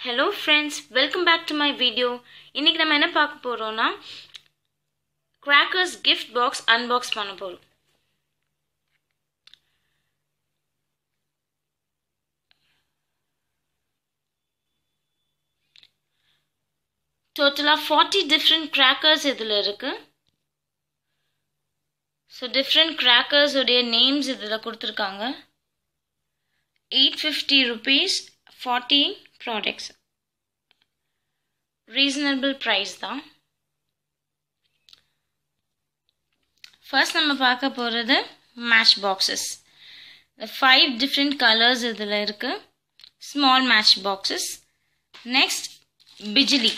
Hello friends welcome back to my video இன்றைக்கி நம்ம என்ன பார்க்க போகிறோம்னா கிராக்கர்ஸ் கிஃப்ட் பாக்ஸ் அன்பாக்ஸ் பண்ண போகிறோம் டோட்டலாக ஃபார்ட்டி டிஃப்ரெண்ட் கிராக்கர்ஸ் இதில் இருக்குது ஸோ டிஃப்ரெண்ட் கிராக்கர்ஸ் உடைய நேம்ஸ் இதில் கொடுத்துருக்காங்க eight fifty rupees forty products reasonable price தான் ஃபர்ஸ்ட் நம்ம பார்க்க போகிறது match boxes five different colours இதில் இருக்குது ஸ்மால் மேட்ச் பாக்ஸஸ் நெக்ஸ்ட் பிஜிலி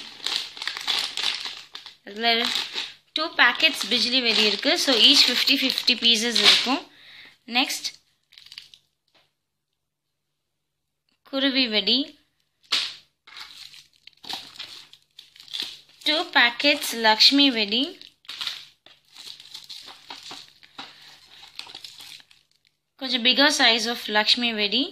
இதில் டூ பேக்கெட்ஸ் பிஜிலி வெடி இருக்குது so each fifty fifty pieces இருக்கும் நெக்ஸ்ட் குருவி வெடி டூ பேக்கெட்ஸ் லக்ஷ்மி வெடி கொஞ்சம் பிகர் சைஸ் ஆஃப் லக்ஷ்மி வெடி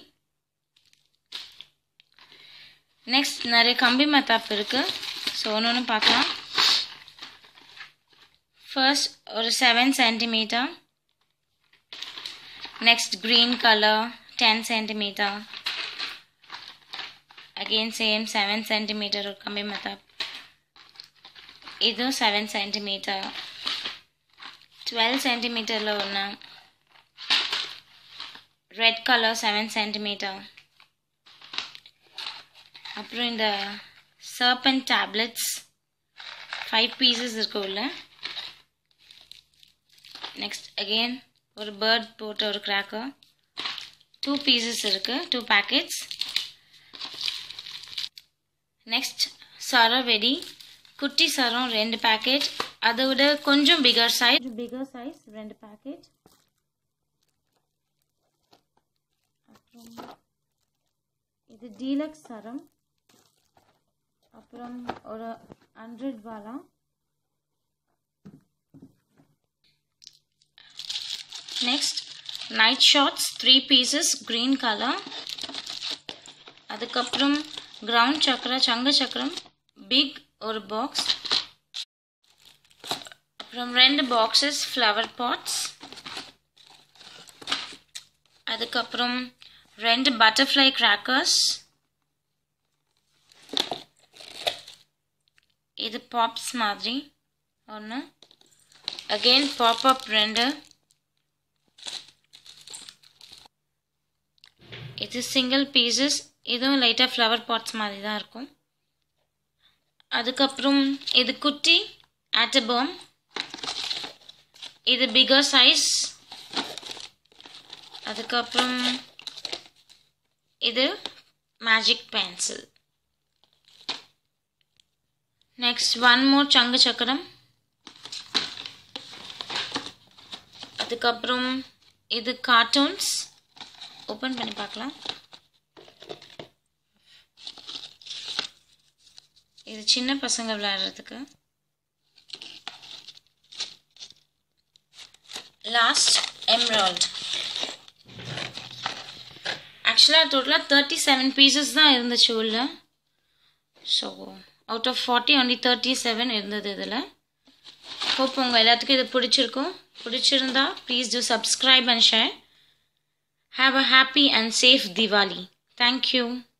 நெக்ஸ்ட் நிறைய கம்பி மத்தாப் இருக்குது ஸோ ஒன்று ஒன்று பார்க்கலாம் ஃபர்ஸ்ட் ஒரு seven centimetre next green colour ten centimetre again same seven centimetre ஒரு கம்பி மத்தாப் இதுவும் செவன் சென்டிமீட்டர் டுவெல் சென்டிமீட்டரில் ஒன்று ரெட் கலர் செவன் சென்டிமீட்டர் அப்புறம் இந்த சர்பன் டேப்லெட்ஸ் ஃபைவ் பீசஸ் இருக்கு உள்ள நெக்ஸ்ட் அகெயின் ஒரு பேர்ட் போட்ட ஒரு கிராக்கர் டூ பீசஸ் இருக்குது டூ பேக்கெட்ஸ் நெக்ஸ்ட் சரம் வெடி குட்டி சரம் ரெண்டு பேக்கெட் அதை விட கொஞ்சம் பிகர் சைஸ் பிகர் சைஸ் ரெண்டு பேக்கெட் அப்புறம் இது டீலக்ஸ் சரம் அப்புறம் ஒரு ஹண்ட்ரட் வாலா next night shots three pieces green colour அதுக்கப்புறம் கிரவுண்ட் சக்கரா சங்க சக்கரம் பிக் ஒரு பாக்ஸ் அப்புறம் ரெண்டு பாக்ஸஸ் ஃப்ளவர் பாட்ஸ் அதுக்கப்புறம் ரெண்டு பட்டர்ஃப்ளை கிராக்கர்ஸ் இது பாப்ஸ் மாதிரி ஒன்று அகெயின் பாப்அப் ரெண்டு இது சிங்கிள் பீசஸ் இதுவும் லைட்டாக ஃப்ளவர் பாட்ஸ் மாதிரி தான் இருக்கும் அதுக்கப்புறம் இது குட்டி ஆட்டபாம் இது பிகர் சைஸ் அதுக்கப்புறம் இது magic pencil next one more சங்கு சக்கரம் அதுக்கப்புறம் இது கார்ட்டூன்ஸ் ஓப்பன் பண்ணி பார்க்கலாம் இது சின்ன பசங்க விளையாடுறதுக்கு லாஸ்ட் எம்ராய்ட் ஆக்சுவலாக டோட்டலாக தேர்ட்டி செவன் பீசஸ் தான் இருந்துச்சு உள்ள so out of forty only thirty seven இருந்தது இதில் ஹோப் உங்கள் எல்லாத்துக்கும் இது பிடிச்சிருக்கும் பிடிச்சிருந்தா please do subscribe and share Have a happy and safe Diwali. Thank you.